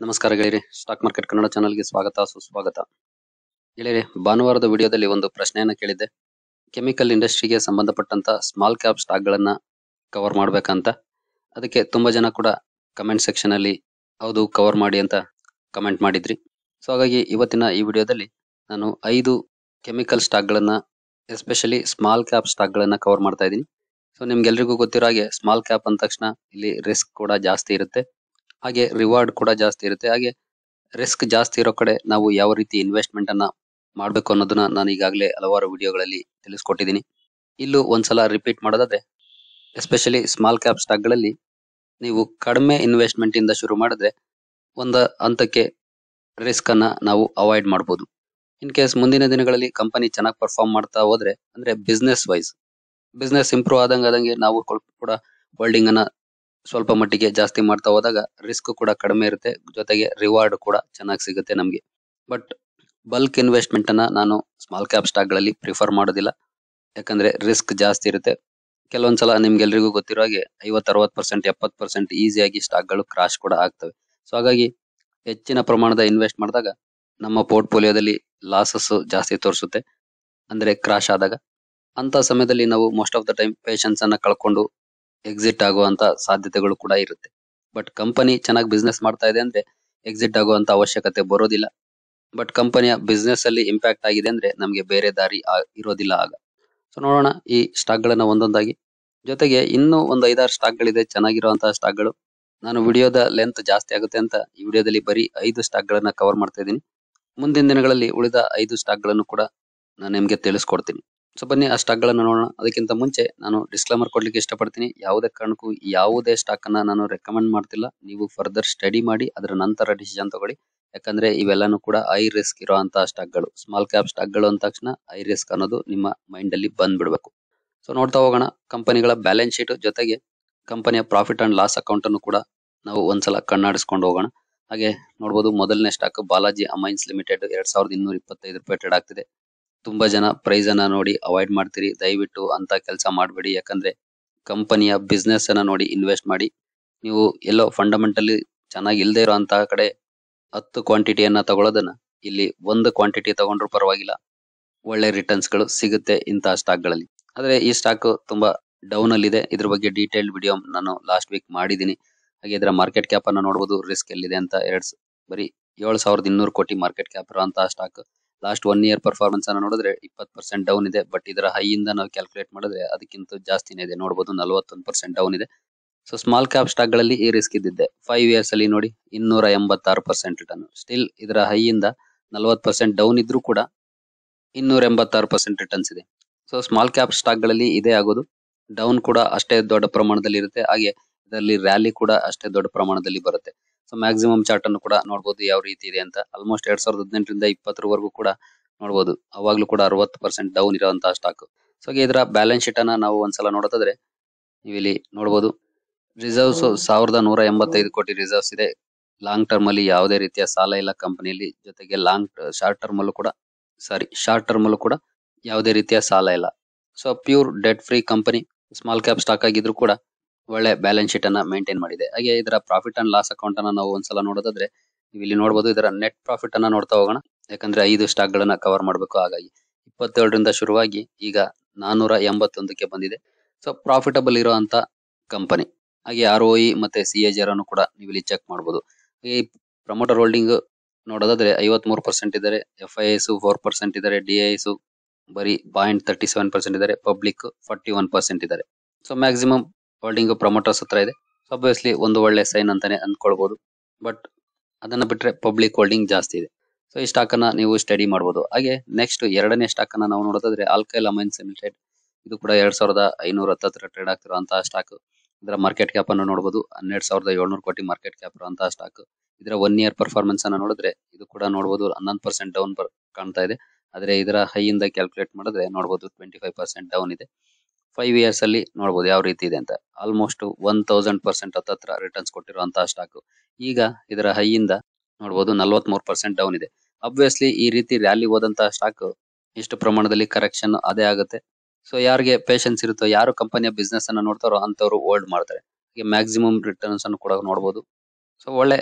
ನಮಸ್ಕಾರ ಗೆಳೆಯರಿ stock market Kannada ಚಾನಲ್ಗೆ ಸ್ವಾಗತ ಸುಸ್ವಾಗತ ಗೆಳೆಯರಿ ಭಾನುವಾರದ ವಿಡಿಯೋದಲ್ಲಿ ಒಂದು ಪ್ರಶ್ನೆಯನ್ನ ಕೇಳಿದ್ದೆ ಕೆಮಿಕಲ್ ಇಂಡಸ್ಟ್ರಿಗೆ ಸಂಬಂಧಪಟ್ಟಂತ ಸ್ಮಾಲ್ ಕ್ಯಾಪ್ ಸ್ಟಾಕ್ ಗಳನ್ನ ಕವರ್ ಮಾಡ್ಬೇಕಂತ ಅದಕ್ಕೆ ತುಂಬಾ ಜನ ಕೂಡ ಕಮೆಂಟ್ ಸೆಕ್ಷನ್ ಅಲ್ಲಿ ಹೌದು ಕವರ್ ಮಾಡಿ ಅಂತ ಕಮೆಂಟ್ ಮಾಡಿದ್ರಿ ಸೊ ಹಾಗಾಗಿ ಇವತ್ತಿನ ಈ ವಿಡಿಯೋದಲ್ಲಿ ನಾನು ಐದು ಕೆಮಿಕಲ್ ಸ್ಟಾಕ್ ಗಳನ್ನ ಎಸ್ಪೆಷಲಿ ಸ್ಮಾಲ್ ಕ್ಯಾಪ್ ಸ್ಟಾಕ್ ಗಳನ್ನ ಕವರ್ ಮಾಡ್ತಾ ಇದ್ದೀನಿ ಸೊ ನಿಮ್ಗೆಲ್ರಿಗೂ ಗೊತ್ತಿರೋ ಹಾಗೆ ಸ್ಮಾಲ್ ಕ್ಯಾಪ್ ಅಂದ ತಕ್ಷಣ ಇಲ್ಲಿ ರಿಸ್ಕ್ ಕೂಡ ಜಾಸ್ತಿ ಇರುತ್ತೆ ಹಾಗೆ ರಿವಾರ್ಡ್ ಕೂಡ ಜಾಸ್ತಿ ಇರುತ್ತೆ ಹಾಗೆ ರಿಸ್ಕ್ ಜಾಸ್ತಿ ಇರೋ ಕಡೆ ನಾವು ಯಾವ ರೀತಿ ಇನ್ವೆಸ್ಟ್ಮೆಂಟ್ ಅನ್ನ ಮಾಡಬೇಕು ಅನ್ನೋದನ್ನ ನಾನು ಈಗಾಗಲೇ ಹಲವಾರು ವಿಡಿಯೋಗಳಲ್ಲಿ ತಿಳಿಸ್ಕೊಟ್ಟಿದ್ದೀನಿ ಇಲ್ಲೂ ಒಂದ್ಸಲ ರಿಪೀಟ್ ಮಾಡೋದಾದ್ರೆ ಎಸ್ಪೆಷಲಿ ಸ್ಮಾಲ್ ಕ್ಯಾಪ್ ಸ್ಟಾಕ್ ಗಳಲ್ಲಿ ನೀವು ಕಡಿಮೆ ಇನ್ವೆಸ್ಟ್ಮೆಂಟ್ ಇಂದ ಶುರು ಮಾಡಿದ್ರೆ ಒಂದು ಹಂತಕ್ಕೆ ರಿಸ್ಕ್ ಅನ್ನ ನಾವು ಅವಾಯ್ಡ್ ಮಾಡಬಹುದು ಇನ್ ಕೇಸ್ ಮುಂದಿನ ದಿನಗಳಲ್ಲಿ ಕಂಪನಿ ಚೆನ್ನಾಗಿ ಪರ್ಫಾರ್ಮ್ ಮಾಡ್ತಾ ಹೋದ್ರೆ ಅಂದ್ರೆ ಬಿಸ್ನೆಸ್ ವೈಸ್ ಬಿಸ್ನೆಸ್ ಇಂಪ್ರೂವ್ ಆದಂಗ ಆದಂಗೆ ನಾವು ಕೊಳ್- ಕೂಡ ಹೋಲ್ಡಿಂಗ್ ಅನ್ನ ಸ್ವಲ್ಪ ಮಟ್ಟಿಗೆ ಜಾಸ್ತಿ ಮಾಡ್ತಾ ಹೋದಾಗ ರಿಸ್ಕ್ ಕೂಡ ಕಡಿಮೆ ಇರುತ್ತೆ ಜೊತೆಗೆ ರಿವಾರ್ಡ್ ಕೂಡ ಚೆನ್ನಾಗಿ ಸಿಗುತ್ತೆ ನಮಗೆ ಬಟ್ ಬಲ್ಕ್ ಇನ್ವೆಸ್ಟ್ಮೆಂಟ್ ಅನ್ನ ನಾನು ಸ್ಮಾಲ್ ಕ್ಯಾಪ್ ಸ್ಟಾಕ್ ಗಳಲ್ಲಿ ಪ್ರಿಫರ್ ಮಾಡೋದಿಲ್ಲ ಯಾಕಂದ್ರೆ ರಿಸ್ಕ್ ಜಾಸ್ತಿ ಇರುತ್ತೆ ಕೆಲವೊಂದ್ಸಲ ನಿಮ್ಗೆಲ್ರಿಗೂ ಗೊತ್ತಿರೋ ಹಾಗೆ ಐವತ್ ಅರವತ್ ಪರ್ಸೆಂಟ್ ಎಪ್ಪತ್ ಪರ್ಸೆಂಟ್ ಈಸಿಯಾಗಿ ಸ್ಟಾಕ್ ಗಳು ಕ್ರಾಶ್ ಕೂಡ ಆಗ್ತವೆ ಸೊ ಹಾಗಾಗಿ ಹೆಚ್ಚಿನ ಪ್ರಮಾಣದ ಇನ್ವೆಸ್ಟ್ ಮಾಡಿದಾಗ ನಮ್ಮ ಪೋರ್ಟ್ಫೋಲಿಯೋದಲ್ಲಿ ಲಾಸಸ್ ಜಾಸ್ತಿ ತೋರಿಸುತ್ತೆ ಅಂದ್ರೆ ಕ್ರಾಶ್ ಆದಾಗ ಅಂತ ಸಮಯದಲ್ಲಿ ನಾವು most of the time patience ಅನ್ನ ಕಳ್ಕೊಂಡು ಎಕ್ಸಿಟ್ ಆಗುವಂತ ಸಾಧ್ಯತೆಗಳು ಕೂಡ ಇರುತ್ತೆ ಬಟ್ ಕಂಪನಿ ಚೆನ್ನಾಗಿ ಬಿಸ್ನೆಸ್ ಮಾಡ್ತಾ ಇದೆ ಅಂದ್ರೆ ಎಕ್ಸಿಟ್ ಆಗುವಂತ ಅವಶ್ಯಕತೆ ಬರೋದಿಲ್ಲ ಬಟ್ ಕಂಪನಿಯ ಬಿಸ್ನೆಸ್ ಅಲ್ಲಿ ಇಂಪ್ಯಾಕ್ಟ್ ಆಗಿದೆ ಅಂದ್ರೆ ನಮಗೆ ಬೇರೆ ದಾರಿ ಆ- ಇರೋದಿಲ್ಲ ಆಗ ಸೊ ನೋಡೋಣ ಈ ಸ್ಟಾಕ್ ಗಳನ್ನ ಒಂದೊಂದಾಗಿ ಜೊತೆಗೆ ಇನ್ನೂ ಒಂದು ಐದಾರು ಸ್ಟಾಕ್ ಗಳಿದೆ ಚೆನ್ನಾಗಿರುವಂತಹ ಸ್ಟಾಕ್ ಗಳು ನಾನು ವಿಡಿಯೋದ ಲೆಂತ್ ಜಾಸ್ತಿ ಆಗುತ್ತೆ ಅಂತ ಈ ವಿಡಿಯೋದಲ್ಲಿ ಬರೀ ಐದು ಸ್ಟಾಕ್ ಗಳನ್ನ ಕವರ್ ಮಾಡ್ತಾ ಇದ್ದೀನಿ ಮುಂದಿನ ದಿನಗಳಲ್ಲಿ ಉಳಿದ ಐದು ಸ್ಟಾಕ್ ಗಳನ್ನು ಕೂಡ ನಾನು ನಿಮ್ಗೆ ತಿಳಿಸ್ಕೊಡ್ತೀನಿ ಸೊ ಬನ್ನಿ ಆ ಸ್ಟಾಕ್ ಗಳನ್ನ ನೋಡೋಣ ಅದಕ್ಕಿಂತ ಮುಂಚೆ ನಾನು ಡಿಸ್ಕ್ಲೇಮರ್ ಕೊಡ್ಲಿಕ್ಕೆ ಇಷ್ಟಪಡ್ತೀನಿ ಯಾವುದೇ ಕಾರಣಕ್ಕೂ ಯಾವುದೇ ಸ್ಟಾಕ್ ಅನ್ನ ನಾನು ರೆಕಮೆಂಡ್ ಮಾಡ್ತಿಲ್ಲ ನೀವು ಫರ್ದರ್ ಸ್ಟಡಿ ಮಾಡಿ ಅದರ ನಂತರ ಡಿಸಿಷನ್ ತಗೊಳ್ಳಿ ಯಾಕಂದ್ರೆ ಇವೆಲ್ಲಾನು ಕೂಡ ಹೈ ರಿಸ್ಕ್ ಇರುವಂತಹ ಸ್ಟಾಕ್ ಗಳು ಸ್ಮಾಲ್ ಕ್ಯಾಪ್ ಸ್ಟಾಕ್ ಗಳು ಅಂದ ತಕ್ಷಣ ಹೈ ರಿಸ್ಕ್ ಅನ್ನೋದು ನಿಮ್ಮ ಮೈಂಡ್ ಅಲ್ಲಿ ಬಂದ್ಬಿಡ್ಬೇಕು ಸೊ ನೋಡ್ತಾ ಹೋಗೋಣ ಕಂಪನಿಗಳ ಬ್ಯಾಲೆನ್ಸ್ ಶೀಟ್ ಜೊತೆಗೆ ಕಂಪನಿಯ ಪ್ರಾಫಿಟ್ ಅಂಡ್ ಲಾಸ್ ಅಕೌಂಟ್ ಅನ್ನು ಕೂಡ ನಾವು ಒಂದ್ಸಲ ಕಣ್ಣಾಡಿಸ್ಕೊಂಡು ಹೋಗೋಣ ಹಾಗೆ ನೋಡಬಹುದು ಮೊದಲನೇ ಸ್ಟಾಕ್ ಬಾಲಾಜಿ ಅಮೈನ್ಸ್ ಲಿಮಿಟೆಡ್ ಎರಡ್ ಸಾವಿರದ ಇನ್ನೂರ ಇಪ್ಪತ್ತೈದು ರೂಪಾಯಿ ಟ್ರೇಡ್ ಆಗ್ತಿದೆ ತುಂಬಾ ಜನ ಪ್ರೈಸ್ ಅನ್ನ ನೋಡಿ ಅವಾಯ್ಡ್ ಮಾಡ್ತೀರಿ ದಯವಿಟ್ಟು ಅಂತ ಕೆಲಸ ಮಾಡಬೇಡಿ ಯಾಕಂದ್ರೆ ಕಂಪನಿಯ ಬಿಸ್ನೆಸ್ ಅನ್ನ ನೋಡಿ ಇನ್ವೆಸ್ಟ್ ಮಾಡಿ ನೀವು ಎಲ್ಲೋ ಫಂಡಮೆಂಟಲಿ ಚೆನ್ನಾಗಿ ಇಲ್ಲದೆ ಇರೋಂತಹ ಕಡೆ ಹತ್ತು ಕ್ವಾಂಟಿಟಿಯನ್ನ ತಗೊಳ್ಳೋದನ್ನ ಇಲ್ಲಿ ಒಂದು ಕ್ವಾಂಟಿಟಿ ತಗೊಂಡ್ರು ಪರವಾಗಿಲ್ಲ ಒಳ್ಳೆ ರಿಟರ್ನ್ಸ್ ಗಳು ಸಿಗುತ್ತೆ ಇಂತಹ ಸ್ಟಾಕ್ ಗಳಲ್ಲಿ ಆದ್ರೆ ಈ ಸ್ಟಾಕ್ ತುಂಬಾ ಡೌನ್ ಅಲ್ಲಿ ಇದೆ ಇದ್ರ ಬಗ್ಗೆ ಡೀಟೇಲ್ಡ್ ವಿಡಿಯೋ ನಾನು ಲಾಸ್ಟ್ ವೀಕ್ ಮಾಡಿದ್ದೀನಿ ಹಾಗೆ ಇದರ ಮಾರ್ಕೆಟ್ ಕ್ಯಾಪ್ ಅನ್ನ ನೋಡಬಹುದು ರಿಸ್ಕ್ ಎಲ್ಲಿದೆ ಅಂತ ಎರಡ್ ಸ- ಬರೀ ಏಳು ಸಾವಿರದ ಇನ್ನೂರು ಕೋಟಿ ಮಾರ್ಕೆಟ್ ಕ್ಯಾಪ್ ಇರುವಂತಹ stock last one year performance ಅನ್ನ ನೋಡಿದ್ರೆ ಇಪ್ಪತ್ತು ಪರ್ಸೆಂಟ್ ಡೌನ್ ಇದೆ ಬಟ್ ಇದರ ಹೈ ಇಂದ ನಾವು ಕ್ಯಾಲ್ಕುಲೇಟ್ ಮಾಡಿದ್ರೆ ಅದಕ್ಕಿಂತ ಜಾಸ್ತಿನೇ ಇದೆ ನೋಡಬಹುದು ನಲವತ್ತೊಂದು ಪರ್ಸೆಂಟ್ ಡೌನ್ ಇದೆ ಸೊ ಸ್ಮಾಲ್ ಕ್ಯಾಪ್ ಸ್ಟಾಕ್ ಗಳಲ್ಲಿ ಈ ರಿಸ್ಕ್ ಇದ್ದಿದ್ದೆ ಫೈವ್ ಇಯರ್ಸ್ ಅಲ್ಲಿ ನೋಡಿ ಇನ್ನೂರ ಎಂಬತ್ತಾರು ಪರ್ಸೆಂಟ್ ರಿಟರ್ನ್ ಸ್ಟಿಲ್ ಇದರ ಹೈ ಇಂದ ನಲವತ್ತು ಪರ್ಸೆಂಟ್ ಡೌನ್ ಇದ್ರೂ ಕೂಡ ಇನ್ನೂರ ಎಂಬತ್ತಾರು ಪರ್ಸೆಂಟ್ ರಿಟರ್ನ್ಸ್ ಇದೆ ಸೊ ಸ್ಮಾಲ್ ಕ್ಯಾಪ್ ಸ್ಟಾಕ್ ಗಳಲ್ಲಿ ಇದೇ ಆಗೋದು ಡೌನ್ ಕೂಡ ಅಷ್ಟೇ ದೊಡ್ಡ ಪ್ರಮಾಣದಲ್ಲಿ ಇರುತ್ತೆ ಹಾಗೆ ಇದರಲ್ಲಿ ರ್ಯಾಲಿ ಕೂಡ ಅಷ್ಟೇ ದೊಡ್ಡ ಪ್ರಮಾಣದಲ್ಲಿ ಬರುತ್ತೆ ಸೊ ಮ್ಯಾಕ್ಸಿಮಮ್ ಚಾರ್ಟ್ ಅನ್ನು ಕೂಡ ನೋಡಬಹುದು ಯಾವ ರೀತಿ ಇದೆ ಅಂತ ಆಲ್ಮೋಸ್ಟ್ ಎರಡ್ ಸಾವಿರದ ಹದಿನೆಂಟರಿಂದ ಇಪ್ಪತ್ತರವರೆಗೂ ಕೂಡ ನೋಡಬಹುದು ಅವಾಗ್ಲೂ ಕೂಡ ಅರವತ್ತು ಪರ್ಸೆಂಟ್ ಡೌನ್ ಇರುವಂತಹ ಸ್ಟಾಕ್ ಸೊ ಹಾಗೆ ಇದರ ಬ್ಯಾಲೆನ್ಸ್ ಶೀಟ್ ಅನ್ನ ನಾವು ಒಂದ್ಸಲ ನೋಡೋದಾದ್ರೆ ನೀವು ಇಲ್ಲಿ ನೋಡಬಹುದು ರಿಸರ್ವ್ಸ್ ಸಾವಿರದ ನೂರ ಎಂಬತ್ತೈದು ಕೋಟಿ ರಿಸರ್ವ್ಸ್ ಇದೆ ಲಾಂಗ್ ಟರ್ಮ್ ಅಲ್ಲಿ ಯಾವುದೇ ರೀತಿಯ ಸಾಲ ಇಲ್ಲ ಕಂಪನಿಯಲ್ಲಿ ಜೊತೆಗೆ ಲಾಂಗ್ ಶಾರ್ಟ್ ಟರ್ಮ್ ಅಲ್ಲೂ ಕೂಡ ಸಾರಿ ಶಾರ್ಟ್ ಟರ್ಮ್ ಅಲ್ಲೂ ಕೂಡ ಯಾವುದೇ ರೀತಿಯ ಸಾಲ ಇಲ್ಲ so pure debt free company small cap stock ಆಗಿದ್ರು ಕೂಡ ಒಳ್ಳೆ ಬ್ಯಾಲೆನ್ಸ್ ಶೀಟ್ ಅನ್ನ ಮೇಂಟೈನ್ ಮಾಡಿದೆ ಹಾಗೆ ಇದರ ಪ್ರಾಫಿಟ್ ಅಂಡ್ ಲಾಸ್ ಅಕೌಂಟ್ ಅನ್ನ ನಾವು ಒಂದ್ಸಲ ನೋಡೋದಾದ್ರೆ ನೀವು ಇಲ್ಲಿ ನೋಡಬಹುದು ಇದರ ನೆಟ್ ಪ್ರಾಫಿಟ್ ಅನ್ನ ನೋಡ್ತಾ ಹೋಗೋಣ ಯಾಕಂದ್ರೆ ಐದು ಸ್ಟಾಕ್ ಗಳನ್ನ ಕವರ್ ಮಾಡಬೇಕು ಹಾಗಾಗಿ ಇಪ್ಪತ್ತೇಳರಿಂದ ಶುರುವಾಗಿ ಈಗ ನಾನೂರ ಎಂಬತ್ತೊಂದಕ್ಕೆ ಬಂದಿದೆ ಸೊ ಪ್ರಾಫಿಟಬಲ್ ಇರುವಂತ ಕಂಪನಿ ಹಾಗೆ ಆರ್ ಒ ಮತ್ತೆ ಸಿ ಎ ಅನ್ನು ಕೂಡ ನೀವು ಇಲ್ಲಿ ಚೆಕ್ ಮಾಡಬಹುದು ಈ ಪ್ರಮೋಟರ್ ಹೋಲ್ಡಿಂಗ್ ನೋಡೋದಾದ್ರೆ ಐವತ್ ಮೂರು ಪರ್ಸೆಂಟ್ ಇದ್ದಾರೆ F I S four percent ಇದ್ದಾರೆ ಡಿ ಐ ಎಸ್ ಬರೀ ಪಾಯಿಂಟ್ ತರ್ಟಿ ಸೆವೆನ್ ಪರ್ಸೆಂಟ್ ಇದ್ದಾರೆ ಪಬ್ಲಿಕ್ ಫಾರ್ಟಿ ಒನ್ ಪರ್ಸೆಂಟ್ ಇದ್ದಾರೆ ಸೊ ಮ್ಯಾಕ್ಸಿಮಮ್ ಹೋಲ್ಡಿಂಗ್ ಪ್ರಮೋಟರ್ಸ್ ಹತ್ರ ಇದೆ ಸೊ ಅಬ್ವಿಯಸ್ಲಿ ಒಂದು ಒಳ್ಳೆ ಸೈನ್ ಅಂತಾನೆ ಅಂದ್ಕೊಳ್ಬಹುದು ಬಟ್ ಅದನ್ನ ಬಿಟ್ರೆ ಪಬ್ಲಿಕ್ ಹೋಲ್ಡಿಂಗ್ ಜಾಸ್ತಿ ಇದೆ ಸೊ ಈ ಸ್ಟಾಕ್ ಅನ್ನ ನೀವು ಸ್ಟಡಿ ಮಾಡಬಹುದು ಹಾಗೆ ನೆಕ್ಸ್ಟ್ ಎರಡನೇ ಸ್ಟಾಕ್ ಅನ್ನ ನಾವು ನೋಡೋದಾದ್ರೆ ಆಲ್ಕೈಲ್ ಅಮೈನ್ಸ್ ಲಿಮಿಟೆಡ್ ಇದು ಕೂಡ ಎರಡ್ ಸಾವಿರದ ಐನೂರ ಹತ್ತತ್ರ ಟ್ರೇಡ್ ಆಗ್ತಿರುವಂತಹ ಸ್ಟಾಕ್ ಇದರ ಮಾರ್ಕೆಟ್ ಕ್ಯಾಪ್ ಅನ್ನು ನೋಡಬಹುದು ಹನ್ನೆರಡು ಸಾವಿರದ ಏಳ್ನೂರು ಕೋಟಿ ಮಾರ್ಕೆಟ್ ಕ್ಯಾಪ್ ಇರುವಂತಹ ಸ್ಟಾಕ್ ಇದರ ಒನ್ ಇಯರ್ ಪರ್ಫಾರ್ಮೆನ್ಸ್ ಅನ್ನ ನೋಡಿದ್ರೆ ಇದು ಕೂಡ ನೋಡಬಹುದು ಹನ್ನೊಂದು ಪರ್ಸೆಂಟ್ ಡೌನ್ ಕಾಣ್ತಾ ಇದೆ ಆದ್ರೆ ಇದರ ಹೈ ಇಂದ ಕ್ಯಾಲ್ಕುಲೇಟ್ ಮಾಡಿದ್ರೆ ನೋಡಬಹುದು ಟ್ವೆಂಟಿ ಫೈವ್ ಪರ್ಸೆಂಟ್ ಡೌನ್ ಇದೆ ಫೈವ್ ಇಯರ್ಸ್ ಅಲ್ಲಿ ನೋಡಬಹುದು ಯಾವ ರೀತಿ ಇದೆ ಅಂತ ಆಲ್ಮೋಸ್ಟ್ ಒನ್ ತೌಸಂಡ್ ಪರ್ಸೆಂಟ್ ಹತ್ತತ್ರ ರಿಟರ್ನ್ಸ್ ಕೊಟ್ಟಿರುವಂತಹ ಸ್ಟಾಕ್ ಈಗ ಇದರ ಹೈ ಇಂದ ನೋಡಬಹುದು ನಲವತ್ಮೂರು ಪರ್ಸೆಂಟ್ ಡೌನ್ ಇದೆ ಅಬ್ವಿಯಸ್ಲಿ ಈ ರೀತಿ ರ್ಯಾಲಿ ಹೋದಂತಹ ಸ್ಟಾಕ್ ಇಷ್ಟು ಪ್ರಮಾಣದಲ್ಲಿ ಕರೆಕ್ಷನ್ ಅದೇ ಆಗುತ್ತೆ ಸೊ ಯಾರಿಗೆ ಪೇಷನ್ಸ್ ಇರುತ್ತೋ ಯಾರು ಕಂಪನಿಯ ಬಿಸ್ನೆಸ್ ಅನ್ನ ನೋಡ್ತಾರೋ ಅಂತವ್ರು ಹೋಲ್ಡ್ ಮಾಡ್ತಾರೆ ಹಾಗೆ ಮ್ಯಾಕ್ಸಿಮಮ್ ರಿಟರ್ನ್ಸ್ ಅನ್ನು ಕೂಡ ನೋಡಬಹುದು ಸೊ ಒಳ್ಳೆ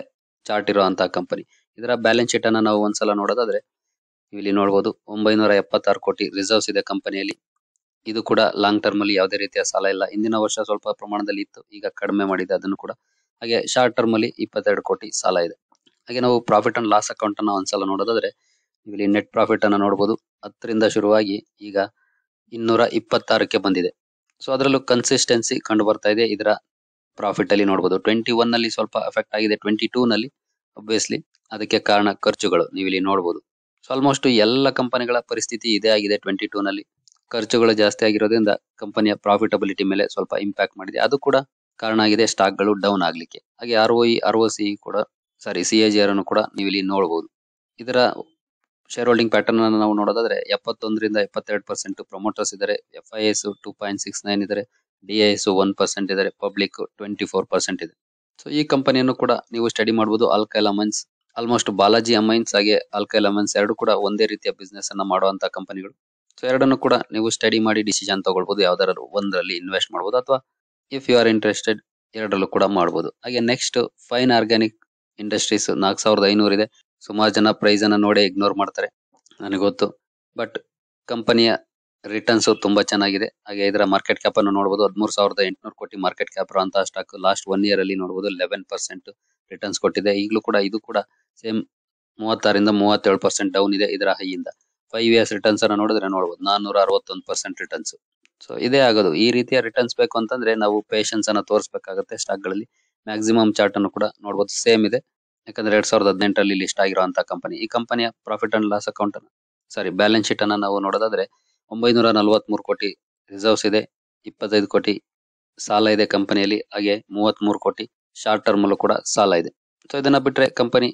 ಚಾರ್ಟ್ ಇರುವಂತಹ ಕಂಪನಿ ಇದರ ಬ್ಯಾಲೆನ್ಸ್ ಶೀಟ್ ಅನ್ನ ನಾವು ಒಂದ್ಸಲ ನೋಡೋದಾದ್ರೆ ನೀವು ಇಲ್ಲಿ ನೋಡಬಹುದು ಒಂಬೈನೂರ ಎಪ್ಪತ್ತಾರು ಕೋಟಿ ರಿಸರ್ವ್ಸ್ ಇದೆ ಕಂಪನಿಯಲ್ಲಿ ಇದು ಕೂಡ ಲಾಂಗ್ ಟರ್ಮ್ ಅಲ್ಲಿ ಯಾವುದೇ ರೀತಿಯ ಸಾಲ ಇಲ್ಲ ಇಂದಿನ ವರ್ಷ ಸ್ವಲ್ಪ ಪ್ರಮಾಣದಲ್ಲಿ ಇತ್ತು ಈಗ ಕಡಿಮೆ ಮಾಡಿದೆ ಅದನ್ನು ಕೂಡ ಹಾಗೆ ಶಾರ್ಟ್ ಟರ್ಮ್ ಅಲ್ಲಿ ಇಪ್ಪತ್ತೆರಡು ಕೋಟಿ ಸಾಲ ಇದೆ ಹಾಗೆ ನಾವು ಪ್ರಾಫಿಟ್ ಅಂಡ್ ಲಾಸ್ ಅಕೌಂಟ್ ಅನ್ನ ಒಂದ್ಸಲ ನೋಡೋದಾದ್ರೆ ಇಲ್ಲಿ ನೆಟ್ ಪ್ರಾಫಿಟ್ ಅನ್ನ ನೋಡಬಹುದು ಹತ್ತರಿಂದ ಶುರುವಾಗಿ ಈಗ ಇನ್ನೂರ ಇಪ್ಪತ್ತಾರಕ್ಕೆ ಬಂದಿದೆ ಸೊ ಅದರಲ್ಲೂ ಕನ್ಸಿಸ್ಟೆನ್ಸಿ ಕಂಡು ಬರ್ತಾ ಇದೆ ಇದರ ಪ್ರಾಫಿಟ್ ಅಲ್ಲಿ ನೋಡಬಹುದು ಟ್ವೆಂಟಿ ಒನ್ ನಲ್ಲಿ ಸ್ವಲ್ಪ ಎಫೆಕ್ಟ್ ಆಗಿದೆ ಟ್ವೆಂಟಿ ಟೂ ನಲ್ಲಿ ಒಬ್ವಿಯಸ್ಲಿ ಅದಕ್ಕೆ ಕಾರಣ ಖರ್ಚುಗಳು ನೀವು ಇಲ್ಲಿ ನೋಡಬಹುದು ಸೊ ಆಲ್ಮೋಸ್ಟ್ ಎಲ್ಲ ಕಂಪನಿಗಳ ಪರಿಸ್ಥಿತಿ ಇದೇ ಆಗಿದೆ ಟ್ವೆಂಟಿ ಟೂ ನಲ್ಲಿ ಖರ್ಚುಗಳು ಜಾಸ್ತಿ ಆಗಿರೋದ್ರಿಂದ ಕಂಪನಿಯ ಪ್ರಾಫಿಟಬಿಲಿಟಿ ಮೇಲೆ ಸ್ವಲ್ಪ ಇಂಪ್ಯಾಕ್ಟ್ ಮಾಡಿದೆ ಅದು ಕೂಡ ಕಾರಣ ಆಗಿದೆ ಸ್ಟಾಕ್ ಗಳು ಡೌನ್ ಆಗ್ಲಿಕ್ಕೆ ಹಾಗೆ R O R O C ಕೂಡ sorry C A G R ಅನ್ನು ಕೂಡ ನೀವು ಇಲ್ಲಿ ನೋಡಬಹುದು ಇದರ ಶೇರ್ ಹೋಲ್ಡಿಂಗ್ ಪ್ಯಾಟರ್ನ್ ಅನ್ನು ನಾವು ನೋಡೋದಾದ್ರೆ ಎಪ್ಪತ್ತೊಂದರಿಂದ ಎಪ್ಪತ್ತೆರಡು ಪರ್ಸೆಂಟ್ ಪ್ರಮೋಟರ್ಸ್ ಇದ್ದಾರೆ F I S two point six nine ಇದ್ದಾರೆ D I S one percent ಇದ್ದಾರೆ ಪಬ್ಲಿಕ್ ಟ್ವೆಂಟಿ ಫೋರ್ ಪರ್ಸೆಂಟ್ ಇದೆ ಸೊ ಈ ಕಂಪನಿಯನ್ನು ಕೂಡ ನೀವು ಸ್ಟಡಿ ಮಾಡಬಹುದು alkyl amines almost Balaji amines ಹಾಗೆ ಆಲ್ಕೈಲ್ ಅಮೈನ್ಸ್ ಎರಡು ಕೂಡ ಒಂದೇ ರೀತಿಯ ಬಿಸ್ನೆಸ್ ಅನ್ನ ಮಾಡುವಂತ ಕಂಪನಿಗಳು ಸೊ ಎರಡನ್ನು ಕೂಡ ನೀವು ಸ್ಟಡಿ ಮಾಡಿ ಡಿಸಿಷನ್ ತಗೊಳ್ಬಹುದು ಯಾವ್ದಾದ್ರು ಒಂದರಲ್ಲಿ ಇನ್ವೆಸ್ಟ್ ಮಾಡಬಹುದು ಅಥವಾ ಇಫ್ ಯು ಆರ್ ಇಂಟ್ರೆಸ್ಟೆಡ್ ಎರಡರಲ್ಲೂ ಕೂಡ ಮಾಡಬಹುದು ಹಾಗೆ ನೆಕ್ಸ್ಟ್ ಫೈನ್ ಆರ್ಗ್ಯಾನಿಕ್ ಇಂಡಸ್ಟ್ರೀಸ್ ನಾಲ್ಕು ಸಾವಿರದ ಐನೂರು ಇದೆ ಸುಮಾರು ಜನ ಪ್ರೈಸ್ ಅನ್ನ ನೋಡೇ ಇಗ್ನೋರ್ ಮಾಡ್ತಾರೆ ನನಗೆ ಗೊತ್ತು ಬಟ್ ಕಂಪನಿಯ ರಿಟರ್ನ್ಸ್ ತುಂಬಾ ಚೆನ್ನಾಗಿದೆ ಹಾಗೆ ಇದರ ಮಾರ್ಕೆಟ್ ಕ್ಯಾಪ್ ಅನ್ನು ನೋಡಬಹುದು ಹದಿಮೂರು ಸಾವಿರದ ಎಂಟುನೂರು ಕೋಟಿ ಮಾರ್ಕೆಟ್ ಕ್ಯಾಪ್ ಇರುವಂತಹ ಸ್ಟಾಕ್ ಲಾಸ್ಟ್ ಒನ್ ಇಯರ್ ಅಲ್ಲಿ ನೋಡಬಹುದು ಲೆವೆನ್ ಪರ್ಸೆಂಟ್ ರಿಟರ್ನ್ಸ್ ಕೊಟ್ಟಿದೆ ಈಗಲೂ ಕೂಡ ಇದು ಕೂಡ ಸೇಮ್ ಮೂವತ್ತಾರಿಂದ ಮೂವತ್ತೇಳು ಪರ್ಸೆಂಟ್ ಡೌನ್ ಇದೆ ಇದರ ಹೈಯಿಂದ ಫೈವ್ ಇಯರ್ಸ್ ರಿಟರ್ನ್ಸ್ ಅನ್ನ ನೋಡಿದ್ರೆ ನೋಡಬಹುದು ನಾನ್ನೂರ ಅರವತ್ತೊಂದು ಪರ್ಸೆಂಟ್ ರಿಟರ್ನ್ಸ್ ಸೊ ಇದೇ ಆಗೋದು ಈ ರೀತಿಯ ರಿಟರ್ನ್ಸ್ ಬೇಕು ಅಂತಂದ್ರೆ ನಾವು ಪೇಷನ್ಸ್ ಅನ್ನ ತೋರಿಸಬೇಕಾಗುತ್ತೆ ಸ್ಟಾಕ್ ಗಳಲ್ಲಿ ಮ್ಯಾಕ್ಸಿಮಮ್ ಚಾರ್ಟ್ ಅನ್ನು ಕೂಡ ನೋಡಬಹುದು ಸೇಮ್ ಇದೆ ಯಾಕಂದ್ರೆ ಎರಡ್ ಸಾವಿರದ ಹದಿನೆಂಟರಲ್ಲಿ ಲಿಸ್ಟ್ ಆಗಿರುವಂತಹ ಕಂಪನಿ ಈ ಕಂಪನಿಯ profit and loss account sorry balance sheet ಅನ್ನ ನಾವು ನೋಡೋದಾದ್ರೆ ಒಂಬೈನೂರ ನಲವತ್ಮೂರು ಕೋಟಿ ರಿಸರ್ವ್ಸ್ ಇದೆ ಇಪ್ಪತ್ತೈದು ಕೋಟಿ ಸಾಲ ಇದೆ ಕಂಪನಿಯಲ್ಲಿ ಹಾಗೆ ಮೂವತ್ತ್ ಮೂರು ಕೋಟಿ ಶಾರ್ಟ್ ಟರ್ಮ್ ಅಲ್ಲೂ ಕೂಡ ಸಾಲ ಇದೆ ಸೊ ಇದನ್ನ ಬಿಟ್ರೆ ಕಂಪನಿ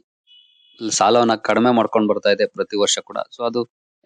ಸಾಲವನ್ನ ಕಡಿಮೆ ಮಾಡ್ಕೊಂಡು ಬರ್ತಾ ಇದೆ ಪ್ರತಿ ವರ್ಷ ಕೂಡ ಸೊ ಅದು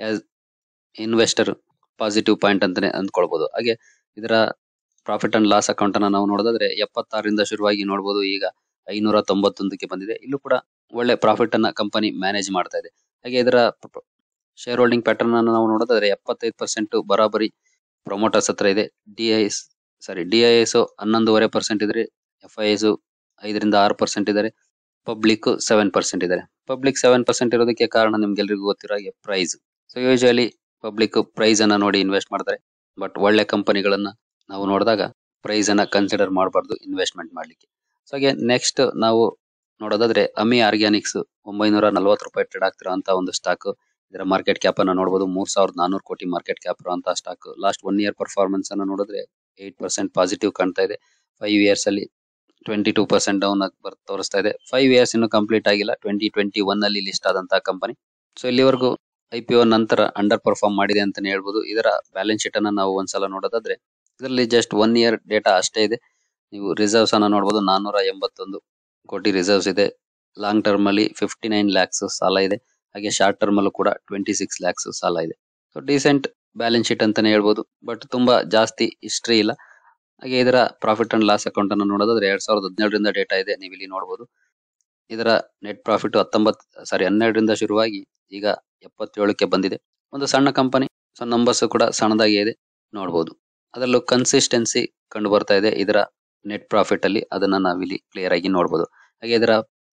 ಇನ್ವೆಸ್ಟರ್ ಪಾಸಿಟಿವ್ ಪಾಯಿಂಟ್ ಅಂತಾನೆ ಅಂದ್ಕೊಳ್ಬಹುದು ಹಾಗೆ ಇದರ ಪ್ರಾಫಿಟ್ ಅಂಡ್ ಲಾಸ್ ಅಕೌಂಟ್ ಅನ್ನ ನಾವು ನೋಡೋದಾದ್ರೆ ಎಪ್ಪತ್ತಾರರಿಂದ ಶುರುವಾಗಿ ನೋಡಬಹುದು ಈಗ ಐನೂರ ತೊಂಬತ್ತೊಂದಕ್ಕೆ ಬಂದಿದೆ ಇಲ್ಲೂ ಕೂಡ ಒಳ್ಳೆ ಪ್ರಾಫಿಟ್ ಅನ್ನ ಕಂಪನಿ ಮ್ಯಾನೇಜ್ ಮಾಡ್ತಾ ಇದೆ ಹಾಗೆ ಇದರ ಶೇರ್ ಹೋಲ್ಡಿಂಗ್ ಪ್ಯಾಟರ್ನ್ ಅನ್ನು ನಾವು ನೋಡೋದಾದ್ರೆ ಎಪ್ಪತ್ತೈದು ಪರ್ಸೆಂಟ್ ಬರಾಬರಿ ಪ್ರೊಮೋಟರ್ಸ್ ಹತ್ರ ಇದೆ D I S sorry D I S ಹನ್ನೊಂದೂವರೆ ಪರ್ಸೆಂಟ್ ಇದ್ರೆ ಎಫ್ ಐ ಎಸ್ ಐದರಿಂದ ಆರು ಪರ್ಸೆಂಟ್ ಇದ್ದಾರೆ ಪಬ್ಲಿಕ್ ಸೆವೆನ್ ಪರ್ಸೆಂಟ್ ಇದ್ದಾರೆ ಪಬ್ಲಿಕ್ ಸೆವೆನ್ ಪರ್ಸೆಂಟ್ ಇರೋದಕ್ಕೆ ಕಾರಣ ನಿಮ್ಗೆಲ್ರಿಗೂ ಗೊತ್ತಿರೋ ಹಾಗೆ price so usually public price ಅನ್ನ ನೋಡಿ ಇನ್ವೆಸ್ಟ್ ಮಾಡ್ತಾರೆ ಬಟ್ ಒಳ್ಳೆ ಕಂಪನಿಗಳನ್ನ ನಾವು ನೋಡಿದಾಗ ಪ್ರೈಸ್ ಅನ್ನ ಕನ್ಸಿಡರ್ ಮಾಡಬಾರ್ದು ಇನ್ವೆಸ್ಟ್ಮೆಂಟ್ ಮಾಡ್ಲಿಕ್ಕೆ ಸೊ ಹಾಗೆ ನೆಕ್ಸ್ಟ್ ನಾವು ನೋಡೋದಾದ್ರೆ ಅಮಿ ಆರ್ಗ್ಯಾನಿಕ್ಸ್ ಒಂಬೈನೂರ ನಲವತ್ತು ರೂಪಾಯಿ ಟ್ರೇಡ್ ಆಗ್ತಿರೋಂತ ಒಂದು ಸ್ಟಾಕ್ ಇದರ ಮಾರ್ಕೆಟ್ ಕ್ಯಾಪ್ ಅನ್ನ ನೋಡಬಹುದು ಮೂರ್ ಸಾವಿರದ ನಾನೂರು ಕೋಟಿ ಮಾರ್ಕೆಟ್ ಕ್ಯಾಪ್ ಇರುವಂತಹ stock last one year performance ಅನ್ನ ನೋಡಿದ್ರೆ ಏಟ್ ಪರ್ಸೆಂಟ್ ಪಾಸಿಟಿವ್ ಕಾಣ್ತಾ ಇದೆ ಫೈವ್ ಇಯರ್ಸ್ ಅಲ್ಲಿ ಟ್ವೆಂಟಿ ಟೂ ಪರ್ಸೆಂಟ್ ಡೌನ್ ಬರ್ ತೋರಿಸ್ತಾ ಇದೆ ಫೈವ್ ಇಯರ್ಸ್ ಇನ್ನು ಕಂಪ್ಲೀಟ್ ಆಗಿಲ್ಲ ಟ್ವೆಂಟಿ ಟ್ವೆಂಟಿ ಒನ್ ಅಲ್ಲಿ ಲಿಸ್ಟ್ ಆದಂತಹ ಕಂಪನಿ ಸೊ ಇಲ್ಲಿವರೆಗೂ ಐ ಪಿ ಒ ನಂತರ ಅಂಡರ್ ಪರ್ಫಾರ್ಮ್ ಮಾಡಿದೆ ಅಂತಾನೆ ಹೇಳ್ಬೋದು ಇದರ ಬ್ಯಾಲೆನ್ಸ್ ಶೀಟ್ ಅನ್ನ ನಾವು ಒಂದ್ಸಲ ನೋಡೋದಾದ್ರೆ ಇದರಲ್ಲಿ ಜಸ್ಟ್ ಒನ್ ಇಯರ್ ಡೇಟಾ ಅಷ್ಟೇ ಇದೆ ನೀವು ರಿಸರ್ವ್ಸ್ ಅನ್ನ ನೋಡಬಹುದು ನಾನೂರ ಎಂಬತ್ತೊಂದು ಕೋಟಿ ರಿಸರ್ವ್ಸ್ ಇದೆ ಲಾಂಗ್ ಟರ್ಮ್ ಅಲ್ಲಿ ಫಿಫ್ಟಿ ನೈನ್ ಲ್ಯಾಕ್ಸ್ ಸಾಲ ಇದೆ ಹಾಗೆ ಶಾರ್ಟ್ ಟರ್ಮ್ ಅಲ್ಲೂ ಕೂಡ ಟ್ವೆಂಟಿ ಸಿಕ್ಸ್ ಲ್ಯಾಕ್ಸ್ ಸಾಲ ಇದೆ ಸೊ ಡೀಸೆಂಟ್ ಬ್ಯಾಲೆನ್ಸ್ ಶೀಟ್ ಅಂತಾನೆ ಹೇಳ್ಬೋದು ಬಟ್ ತುಂಬಾ ಜಾಸ್ತಿ ಹಿಸ್ಟ್ರಿ ಇಲ್ಲ ಹಾಗೆ ಇದರ ಪ್ರಾಫಿಟ್ ಅಂಡ್ ಲಾಸ್ ಅಕೌಂಟ್ ಅನ್ನು ನೋಡೋದಾದ್ರೆ ಎರಡ್ ಸಾವಿರದ ಹದಿನೇಳರಿಂದ ಡೇಟಾ ಇದೆ ನೀವು ಇಲ್ಲಿ ನೋಡಬಹುದು ಇದರ ನೆಟ್ ಪ್ರಾಫಿಟ್ ಹತ್ತೊಂಬತ್ ಸಾರಿ ಹನ್ನೆರಡರಿಂದ ಶುರುವಾಗಿ ಈಗ ಎಪ್ಪತ್ತೇಳಕ್ಕೆ ಬಂದಿದೆ ಒಂದು ಸಣ್ಣ ಕಂಪನಿ ಸೊ ನಂಬರ್ಸ್ ಕೂಡ ಸಣ್ಣದಾಗಿ ಇದೆ ನೋಡಬಹುದು ಅದರಲ್ಲೂ ಕನ್ಸಿಸ್ಟೆನ್ಸಿ ಕಂಡು ಬರ್ತಾ ಇದೆ ಇದರ ನೆಟ್ ಪ್ರಾಫಿಟ್ ಅಲ್ಲಿ ಅದನ್ನ ನಾವಿಲ್ಲಿ ಕ್ಲಿಯರ್ ಆಗಿ ನೋಡಬಹುದು ಹಾಗೆ ಇದರ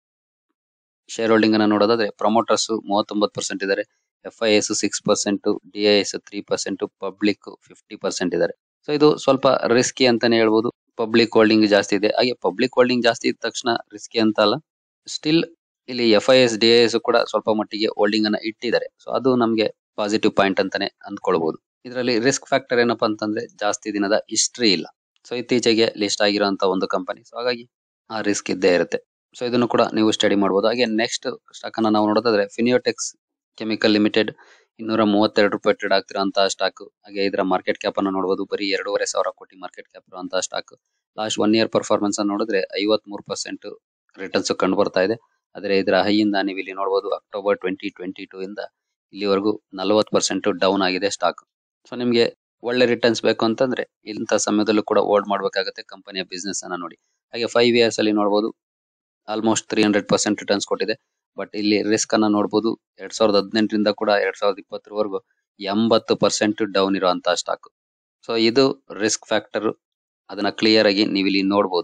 ಶೇರ್ ಹೋಲ್ಡಿಂಗ್ ಅನ್ನ ನೋಡೋದಾದ್ರೆ ಪ್ರಮೋಟರ್ಸ್ ಮೂವತ್ತೊಂಬತ್ತು ಪರ್ಸೆಂಟ್ ಇದ್ದಾರೆ F I S six percent D I S three percent public fifty percent ಇದ್ದಾರೆ ಸೊ ಇದು ಸ್ವಲ್ಪ ರಿಸ್ಕಿ ಅಂತಾನೆ ಹೇಳ್ಬೋದು ಪಬ್ಲಿಕ್ ಹೋಲ್ಡಿಂಗ್ ಜಾಸ್ತಿ ಇದೆ ಹಾಗೆ ಪಬ್ಲಿಕ್ ಹೋಲ್ಡಿಂಗ್ ಜಾಸ್ತಿ ಇದ್ದ ತಕ್ಷಣ ರಿಸ್ಕಿ ಅಂತ ಅಲ್ಲ ಸ್ಟಿಲ್ ಇಲ್ಲಿ F I S D I S ಕೂಡ ಸ್ವಲ್ಪ ಮಟ್ಟಿಗೆ ಹೋಲ್ಡಿಂಗ್ ಅನ್ನ ಇಟ್ಟಿದ್ದಾರೆ ಸೊ ಅದು ನಮಗೆ ಪಾಸಿಟಿವ್ ಪಾಯಿಂಟ್ ಅಂತಾನೆ ಅಂದ್ಕೊಳ್ಬಹುದು ಇದರಲ್ಲಿ ರಿಸ್ಕ್ ಫ್ಯಾಕ್ಟರ್ ಏನಪ್ಪಾ ಅಂತಂದ್ರೆ ಜಾಸ್ತಿ ದಿನದ ಹಿಸ್ಟ್ರಿ ಇಲ್ಲ ಸೊ ಇತ್ತೀಚೆಗೆ ಲಿಸ್ಟ್ ಆಗಿರುವಂತ ಒಂದು ಕಂಪನಿ ಸೊ ಹಾಗಾಗಿ ಆ ರಿಸ್ಕ್ ಇದ್ದೇ ಇರುತ್ತೆ ಸೊ ಇದನ್ನು ಕೂಡ ನೀವು ಸ್ಟಡಿ ಮಾಡಬಹುದು ಹಾಗೆ ನೆಕ್ಸ್ಟ್ ಸ್ಟಾಕ್ ಅನ್ನ ನಾವು ನೋಡೋದಾದ್ರೆ ಫಿನಿಯೋಟೆಕ್ಸ್ ಕೆಮಿಕಲ್ ಲಿಮಿಟೆಡ್ ಇನ್ನೂರ ಮೂವತ್ತೆರಡು ರೂಪಾಯಿ ಟ್ರೇಡ್ ಆಗ್ತಿರುವಂತಹ ಸ್ಟಾಕ್ ಹಾಗೆ ಇದರ ಮಾರ್ಕೆಟ್ ಕ್ಯಾಪ್ ಅನ್ನು ನೋಡಬಹುದು ಬರೀ ಎರಡೂವರೆ ಸಾವಿರ ಕೋಟಿ ಮಾರ್ಕೆಟ್ ಕ್ಯಾಪ್ ಇರುವಂತಹ stock last one year performance ಅನ್ನು ನೋಡಿದ್ರೆ ಐವತ್ ಮೂರು ಪರ್ಸೆಂಟ್ ರಿಟರ್ನ್ಸ್ ಕಂಡು ಬರ್ತಾ ಇದೆ ಆದರೆ ಇದರ ಹೈಯಿಂದ ನೀವು ಇಲ್ಲಿ ನೋಡಬಹುದು ಅಕ್ಟೋಬರ್ ಟ್ವೆಂಟಿ ಟ್ವೆಂಟಿ ಟೂ ಇಂದ ಇಲ್ಲಿವರೆಗೂ ನಲವತ್ತು ಪರ್ಸೆಂಟ್ ಡೌನ್ ಆಗಿದೆ ಸ್ಟಾಕ್ ಸೊ ನಿಮ್ಗೆ ಒಳ್ಳೆ ರಿಟರ್ನ್ಸ್ ಬೇಕು ಅಂತಂದ್ರೆ ಇಂಥ ಸಮಯದಲ್ಲೂ ಕೂಡ ಹೋಲ್ಡ್ ಮಾಡಬೇಕಾಗುತ್ತೆ ಕಂಪನಿಯ ಬಿಸ್ನೆಸ್ ಅನ್ನ ನೋಡಿ ಹಾಗೆ ಫೈವ್ ಇಯರ್ಸ್ ಅಲ್ಲಿ ನೋಡಬಹುದು almost three hundred percent returns ಕೊಟ್ಟಿದೆ ಬಟ್ ಇಲ್ಲಿ ರಿಸ್ಕ್ ಅನ್ನ ನೋಡಬಹುದು ಎರಡ್ ಸಾವಿರದ ಹದಿನೆಂಟರಿಂದ ಕೂಡ ಎರಡ್ ಸಾವಿರದ ಇಪ್ಪತ್ತರವರೆಗೂ ಎಂಬತ್ತು ಪರ್ಸೆಂಟ್ ಡೌನ್ ಇರುವಂತಹ ಸ್ಟಾಕ್ ಸೊ ಇದು ರಿಸ್ಕ್ ಫ್ಯಾಕ್ಟರ್ ಅದನ್ನ ಕ್ಲಿಯರ್ ಆಗಿ ನೀವು ಇಲ್ಲಿ ನೋಡಬಹುದು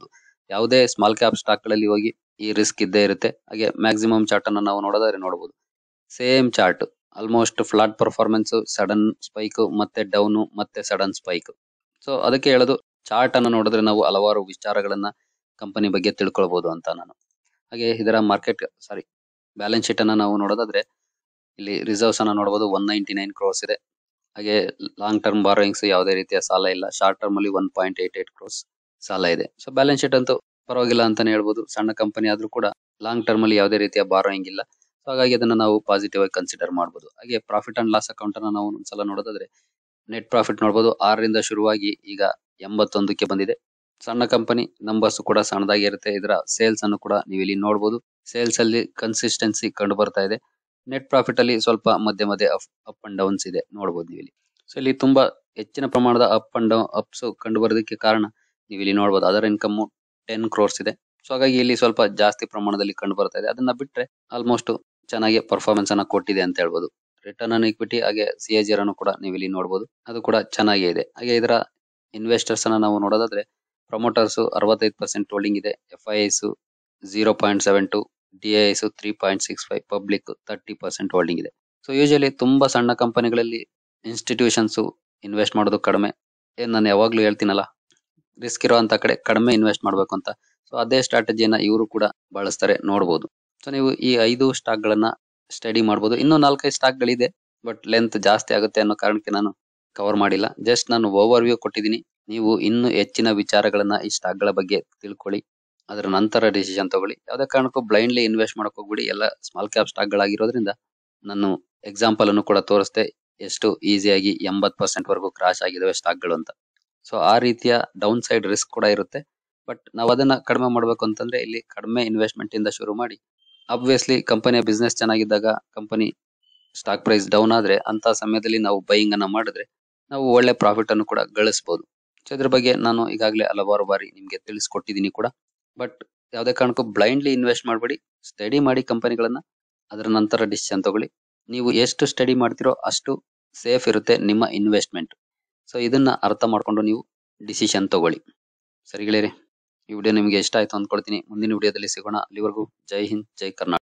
ಯಾವುದೇ ಸ್ಮಾಲ್ ಕ್ಯಾಪ್ ಸ್ಟಾಕ್ ಗಳಲ್ಲಿ ಹೋಗಿ ಈ ರಿಸ್ಕ್ ಇದ್ದೇ ಇರುತ್ತೆ ಹಾಗೆ ಮ್ಯಾಕ್ಸಿಮಮ್ ಚಾರ್ಟ್ ಅನ್ನು ನಾವು ನೋಡೋದಾದ್ರೆ ನೋಡಬಹುದು same chart almost flat performance sudden spike ಮತ್ತೆ ಡೌನ್ ಮತ್ತೆ ಸಡನ್ ಸ್ಪೈಕ್ ಸೊ ಅದಕ್ಕೆ ಹೇಳೋದು ಚಾರ್ಟ್ ಅನ್ನು ನೋಡಿದ್ರೆ ನಾವು ಹಲವಾರು ವಿಚಾರಗಳನ್ನ ಕಂಪನಿ ಬಗ್ಗೆ ತಿಳ್ಕೊಳ್ಬಹುದು ಅಂತ ನಾನು ಹಾಗೆ ಇದರ ಮಾರ್ಕೆಟ್ ಸಾರಿ ಬ್ಯಾಲೆನ್ಸ್ ಶೀಟ್ ಅನ್ನ ನಾವು ನೋಡೋದಾದ್ರೆ ಇಲ್ಲಿ ರಿಸರ್ವ್ಸ್ ಅನ್ನ ನೋಡಬಹುದು ಒನ್ ನೈಂಟಿ ನೈನ್ ಕ್ರೋರ್ಸ್ ಇದೆ ಹಾಗೆ ಲಾಂಗ್ ಟರ್ಮ್ ಬಾರೋಯಿಂಗ್ಸ್ ಯಾವುದೇ ರೀತಿಯ ಸಾಲ ಇಲ್ಲ ಶಾರ್ಟ್ ಟರ್ಮ್ ಅಲ್ಲಿ one point eight eight crores ಸಾಲ ಇದೆ ಸೊ ಬ್ಯಾಲೆನ್ಸ್ ಶೀಟ್ ಅಂತೂ ಪರವಾಗಿಲ್ಲ ಅಂತಾನೆ ಹೇಳ್ಬೋದು ಸಣ್ಣ ಕಂಪನಿ ಆದ್ರೂ ಕೂಡ ಲಾಂಗ್ ಟರ್ಮ್ ಅಲ್ಲಿ ಯಾವುದೇ ರೀತಿಯ ಬಾರೋಯಿಂಗ್ ಇಲ್ಲ ಸೊ ಹಾಗಾಗಿ ಅದನ್ನ ನಾವು ಪಾಸಿಟಿವ್ ಆಗಿ ಕನ್ಸಿಡರ್ ಮಾಡಬಹುದು ಹಾಗೆ ಪ್ರಾಫಿಟ್ ಅಂಡ್ ಲಾಸ್ ಅಕೌಂಟ್ ಅನ್ನ ನಾವು ಒಂದ್ಸಲ ನೋಡೋದಾದ್ರೆ ನೆಟ್ ಪ್ರಾಫಿಟ್ ನೋಡಬಹುದು ಆರರಿಂದ ಶುರುವಾಗಿ ಈಗ ಎಂಬತ್ತೊಂದಕ್ಕೆ ಬಂದಿದೆ ಸಣ್ಣ ಕಂಪನಿ ನಂಬರ್ಸ್ ಕೂಡ ಸಣ್ಣದಾಗಿ ಇರುತ್ತೆ ಇದರ ಸೇಲ್ಸ್ ಅನ್ನು ಕೂಡ ನೀವು ಇಲ್ಲಿ ನೋಡಬಹುದು ಸೇಲ್ಸ್ ಅಲ್ಲಿ ಕನ್ಸಿಸ್ಟೆನ್ಸಿ ಕಂಡು ಬರ್ತಾ ಇದೆ ನೆಟ್ ಪ್ರಾಫಿಟ್ ಅಲ್ಲಿ ಸ್ವಲ್ಪ ಮಧ್ಯೆ ಮಧ್ಯೆ ಅಪ್ ಅಂಡ್ ಡೌನ್ಸ್ ಇದೆ ನೋಡಬಹುದು ನೀವು ಇಲ್ಲಿ ಸೊ ಇಲ್ಲಿ ತುಂಬಾ ಹೆಚ್ಚಿನ ಪ್ರಮಾಣದ ಅಪ್ ಅಂಡ್ ಡೌನ್ ಅಪ್ಸ್ ಕಂಡು ಬರೋದಕ್ಕೆ ಕಾರಣ ನೀವು ಇಲ್ಲಿ ನೋಡಬಹುದು ಅದರ ಇನ್ಕಮ್ ಟೆನ್ ಕ್ರೋರ್ಸ್ ಇದೆ ಸೊ ಹಾಗಾಗಿ ಇಲ್ಲಿ ಸ್ವಲ್ಪ ಜಾಸ್ತಿ ಪ್ರಮಾಣದಲ್ಲಿ ಕಂಡು ಬರ್ತಾ ಇದೆ ಅದನ್ನ ಬಿಟ್ರೆ ಆಲ್ಮೋಸ್ಟ್ ಚೆನ್ನಾಗಿ ಪರ್ಫಾರ್ಮೆನ್ಸ್ ಅನ್ನ ಕೊಟ್ಟಿದೆ ಅಂತ ಹೇಳ್ಬೋದು ರಿಟರ್ನ್ ಆನ್ ಇಕ್ವಿಟಿ ಹಾಗೆ ಸಿ ಅನ್ನು ಕೂಡ ನೀವು ಇಲ್ಲಿ ನೋಡಬಹುದು ಅದು ಕೂಡ ಚೆನ್ನಾಗೇ ಇದೆ ಹಾಗೆ ಇದರ ಇನ್ವೆಸ್ಟರ್ಸ್ ಅನ್ನ ನಾವು ನೋಡೋದಾದ್ರೆ ಪ್ರಮೋಟರ್ಸ್ ಅರವತ್ತೈದು ಪರ್ಸೆಂಟ್ ಹೋಲ್ಡಿಂಗ್ ಇದೆ F I S zero point seven two D I S three point six five public thirty percent holding ಇದೆ ಸೊ ಯೂಶಲಿ ತುಂಬಾ ಸಣ್ಣ ಕಂಪನಿಗಳಲ್ಲಿ ಇನ್ಸ್ಟಿಟ್ಯೂಷನ್ಸ್ ಇನ್ವೆಸ್ಟ್ ಮಾಡೋದು ಕಡಿಮೆ ಏನ್ ನಾನು ಯಾವಾಗ್ಲೂ ಹೇಳ್ತೀನಲ್ಲ ರಿಸ್ಕ್ ಇರುವಂತ ಕಡೆ ಕಡಿಮೆ ಇನ್ವೆಸ್ಟ್ ಮಾಡ್ಬೇಕು ಅಂತ ಸೊ ಅದೇ ಸ್ಟ್ರಾಟಜಿಯನ್ನ ಇವರು ಕೂಡ ಬಳಸ್ತಾರೆ ನೋಡಬಹುದು ಸೊ ನೀವು ಈ ಐದು ಸ್ಟಾಕ್ ಗಳನ್ನ ಸ್ಟಡಿ ಮಾಡಬಹುದು ಇನ್ನೂ ನಾಲ್ಕೈದು ಸ್ಟಾಕ್ ಗಳಿದೆ ಬಟ್ ಲೆಂತ್ ಜಾಸ್ತಿ ಆಗುತ್ತೆ ಅನ್ನೋ ಕಾರಣಕ್ಕೆ ನಾನು ಕವರ್ ಮಾಡಿಲ್ಲ ಜಸ್ಟ್ ನಾನು ಓವರ್ ವ್ಯೂ ಕೊಟ್ಟಿದ್ದೀನಿ ನೀವು ಇನ್ನು ಹೆಚ್ಚಿನ ವಿಚಾರಗಳನ್ನ ಈ ಸ್ಟಾಕ್ ಗಳ ಬಗ್ಗೆ ತಿಳ್ಕೊಳ್ಳಿ ಅದರ ನಂತರ ಡಿಸಿಷನ್ ತಗೊಳ್ಳಿ ಯಾವುದೇ ಕಾರಣಕ್ಕೂ ಬ್ಲೈಂಡ್ಲಿ ಇನ್ವೆಸ್ಟ್ ಮಾಡಕ್ ಹೋಗ್ಬಿಡಿ ಎಲ್ಲ ಸ್ಮಾಲ್ ಕ್ಯಾಪ್ ಸ್ಟಾಕ್ ಗಳಾಗಿರೋದ್ರಿಂದ ನಾನು ಎಕ್ಸಾಂಪಲ್ ಅನ್ನು ಕೂಡ ತೋರಿಸ್ದೆ ಎಷ್ಟು ಈಸಿಯಾಗಿ ಎಂಬತ್ ಪರ್ಸೆಂಟ್ ವರೆಗೂ ಕ್ರಾಶ್ ಆಗಿದಾವೆ ಸ್ಟಾಕ್ ಗಳು ಅಂತ ಸೊ ಆ ರೀತಿಯ ಡೌನ್ ಸೈಡ್ ರಿಸ್ಕ್ ಕೂಡ ಇರುತ್ತೆ ಬಟ್ ನಾವು ಅದನ್ನ ಕಡಿಮೆ ಮಾಡ್ಬೇಕು ಅಂತಂದ್ರೆ ಇಲ್ಲಿ ಕಡಿಮೆ ಇನ್ವೆಸ್ಟ್ಮೆಂಟ್ ಇಂದ ಶುರು ಮಾಡಿ ಅಬ್ವಿಯಸ್ಲಿ ಕಂಪನಿಯ ಬಿಸ್ನೆಸ್ ಚೆನ್ನಾಗಿದ್ದಾಗ ಕಂಪನಿ ಸ್ಟಾಕ್ ಪ್ರೈಸ್ ಡೌನ್ ಆದ್ರೆ ಅಂತ ಸಮಯದಲ್ಲಿ ನಾವು ಬೈಯಿಂಗ್ ಅನ್ನ ಮಾಡಿದ್ರೆ ನಾವು ಒಳ್ಳೆ ಪ್ರಾಫಿಟ್ ಅನ್ನು ಕೂಡ ಗಳಿಸಬಹುದು ಸೊ ಇದ್ರ ಬಗ್ಗೆ ನಾನು ಈಗಾಗಲೇ ಹಲವಾರು ಬಾರಿ ನಿಮ್ಗೆ ತಿಳಿಸ್ಕೊಟ್ಟಿದ್ದೀನಿ ಕೂಡ ಬಟ್ ಯಾವುದೇ ಕಾರಣಕ್ಕೂ ಬ್ಲೈಂಡ್ಲಿ ಇನ್ವೆಸ್ಟ್ ಮಾಡಬೇಡಿ ಸ್ಟಡಿ ಮಾಡಿ ಕಂಪನಿಗಳನ್ನ ಅದರ ನಂತರ ಡಿಸಿಷನ್ ತಗೊಳ್ಳಿ ನೀವು ಎಷ್ಟು ಸ್ಟಡಿ ಮಾಡ್ತಿರೋ ಅಷ್ಟು ಸೇಫ್ ಇರುತ್ತೆ ನಿಮ್ಮ ಇನ್ವೆಸ್ಟ್ಮೆಂಟ್ ಸೊ ಇದನ್ನ ಅರ್ಥ ಮಾಡ್ಕೊಂಡು ನೀವು ಡಿಸಿಷನ್ ತಗೊಳ್ಳಿ ಸರಿ ಗೆಳೆಯರೆ ಈ ವಿಡಿಯೋ ನಿಮಗೆ ಇಷ್ಟ ಆಯ್ತು ಅಂದ್ಕೊಳ್ತೀನಿ ಮುಂದಿನ ವಿಡಿಯೋದಲ್ಲಿ ಸಿಗೋಣ ಅಲ್ಲಿವರೆಗೂ ಜೈ ಹಿಂದ್ ಜೈ ಕರ್ನಾಟಕ